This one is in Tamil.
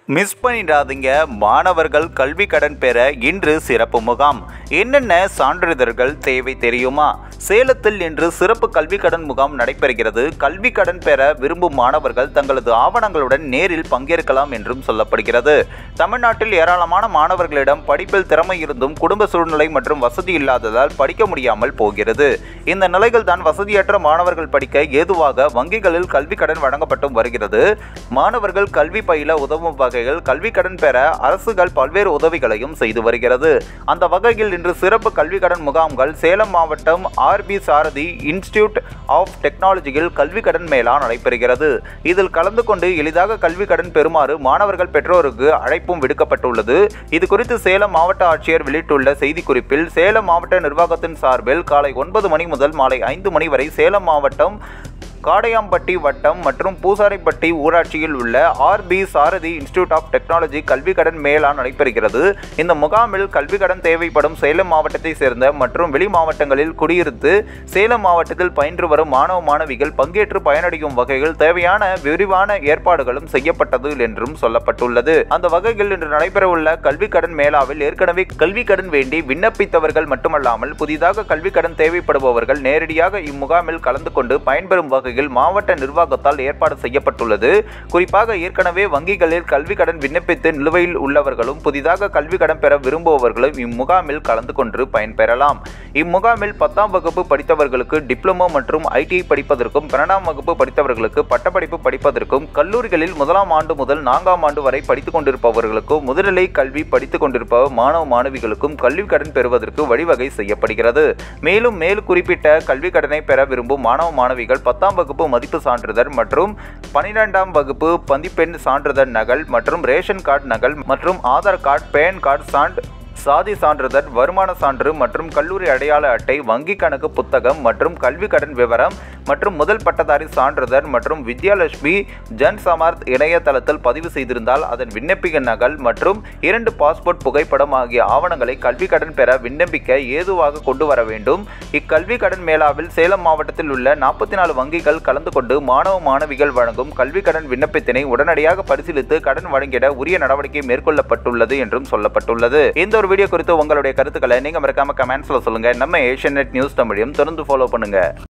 மிஸ் பண்ணிடாதீங்க மாணவர்கள் கல்வி கடன் பெற இன்று சிறப்பு முகாம் என்னென்ன சான்றிதழ்கள் தேவை தெரியுமா சேலத்தில் இன்று சிறப்பு கல்வி கடன் முகாம் நடைபெறுகிறது கல்வி கடன் பெற விரும்பும் மாணவர்கள் தங்களது ஆவணங்களுடன் நேரில் பங்கேற்கலாம் என்றும் சொல்லப்படுகிறது தமிழ்நாட்டில் ஏராளமான மாணவர்களிடம் படிப்பில் திறமை இருந்தும் குடும்ப சூழ்நிலை மற்றும் வசதி இல்லாததால் படிக்க முடியாமல் போகிறது இந்த நிலைகள் தான் வசதியற்ற மாணவர்கள் படிக்க ஏதுவாக வங்கிகளில் கல்வி கடன் வழங்கப்பட்டும் வருகிறது மாணவர்கள் கல்வி பயில உதவும் வகையில் கல்வி கடன் பெற அரசுகள் பல்வேறு உதவிகளையும் செய்து வருகிறது அந்த வகையில் இன்று சிறப்பு கல்வி கடன் முகாம்கள் சேலம் மாவட்டம் ஆர்பி சாரதி இன்ஸ்டிடியூட் ஆஃப் டெக்னாலஜியில் கல்வி கடன் மேளா நடைபெறுகிறது இதில் கலந்து கொண்டு எளிதாக கல்வி கடன் பெறுமாறு மாணவர்கள் பெற்றோருக்கு அழைப்பும் விடுக்கப்பட்டுள்ளது இது குறித்து சேலம் மாவட்ட ஆட்சியர் வெளியிட்டுள்ள செய்திக்குறிப்பில் சேலம் மாவட்ட நிர்வாகத்தின் சார்பில் காலை ஒன்பது மணி முதல் மாலை ஐந்து மணி வரை சேலம் மாவட்டம் காடையாம்பட்டி வட்டம் மற்றும் பூசாரிப்பட்டி ஊராட்சியில் உள்ள R P Sarathi institute of technology கல்வி கடன் மேளா நடைபெறுகிறது இந்த முகாமில் கல்வி கடன் தேவைப்படும் சேலம் மாவட்டத்தை சேர்ந்த மற்றும் வெளி மாவட்டங்களில் குடியிருந்து சேலம் மாவட்டத்தில் பயின்று வரும் மாணவ மாணவிகள் பங்கேற்று பயனடையும் வகையில் தேவையான விரிவான ஏற்பாடுகளும் செய்யப்பட்டது என்றும் சொல்லப்பட்டுள்ளது அந்த வகையில் இன்று நடைபெறவுள்ள கல்வி கடன் மேளாவில் ஏற்கனவே கல்வி கடன் வேண்டி விண்ணப்பித்தவர்கள் மட்டுமல்லாமல் புதிதாக கல்வி கடன் தேவைப்படுபவர்கள் நேரடியாக இம்முகாமில் கலந்து கொண்டு பயன்பெறும் வகையில் மாவட்ட நிர்வாகத்தால் ஏற்பாடு செய்யப்பட்டுள்ளது குறிப்பாக ஏற்கனவே வங்கிகளில் கல்வி கடன் விண்ணப்பித்து நிலுவையில் உள்ளவர்களும் புதிதாக கல்வி கடன் பெற விரும்புபவர்களும் இம்முகாமில் கலந்து கொண்டு பயன்பெறலாம் இம்முகாமில் பத்தாம் வகுப்பு படித்தவர்களுக்கு டிப்ளமோ மற்றும் ஐடிஐ படிப்பதற்கும் பன்னெண்டாம் வகுப்பு படித்தவர்களுக்கு பட்டப்படிப்பு படிப்பதற்கும் கல்லூரிகளில் முதலாம் ஆண்டு முதல் நான்காம் ஆண்டு வரை படித்துக் கொண்டிருப்பவர்களுக்கும் முதுநிலை கல்வி படித்துக் கொண்டிருப்ப மாணவ மாணவிகளுக்கும் கல்வி கடன் பெறுவதற்கு வழிவகை செய்யப்படுகிறது மேலும் மேல் குறிப்பிட்ட கல்வி கடனை பெற விரும்பும் மாணவ மாணவிகள் பத்தாம் வகுப்பு மதிப்பு சான்றிதழ் மற்றும் பனிரெண்டாம் வகுப்பு பதிப்பெண் சான்றிதழ் நகல் மற்றும் ரேஷன் கார்டு நகல் மற்றும் ஆதார் கார்டு பேன் கார்டு சான்று சாதி சான்றிதழ் வருமான சான்று மற்றும் கல்லூரி அடையாள அட்டை வங்கி கணக்கு புத்தகம் மற்றும் கல்வி கடன் விவரம் மற்றும் முதல் பட்டதாரி சான்றிதழ் மற்றும் வித்யாலட்சுமி ஜன் சமார்த் இணையதளத்தில் பதிவு செய்திருந்தால் அதன் விண்ணப்பிக்க நகல் மற்றும் இரண்டு பாஸ்போர்ட் புகைப்படம் ஆகிய ஆவணங்களை கல்வி கடன் பெற விண்ணப்பிக்க ஏதுவாக கொண்டு வர வேண்டும் இக்கல்வி கடன் மேளாவில் சேலம் மாவட்டத்தில் உள்ள நாற்பத்தி நாலு வங்கிகள் கலந்து கொண்டு மாணவ மாணவிகள் வழங்கும் கல்வி கடன் விண்ணப்பத்தினை உடனடியாக பரிசீலித்து கடன் வழங்கிட உரிய நடவடிக்கை மேற்கொள்ளப்பட்டுள்ளது என்றும் சொல்லப்பட்டுள்ளது இந்த ஒரு வீடியோ குறித்து உங்களுடைய கருத்துக்களை நீங்க மறக்காம கமெண்ட்ஸ்ல சொல்லுங்க நம்ம ஏஷியன் நெட் நியூஸ் தமிழையும் தொடர்ந்து ஃபாலோ பண்ணுங்க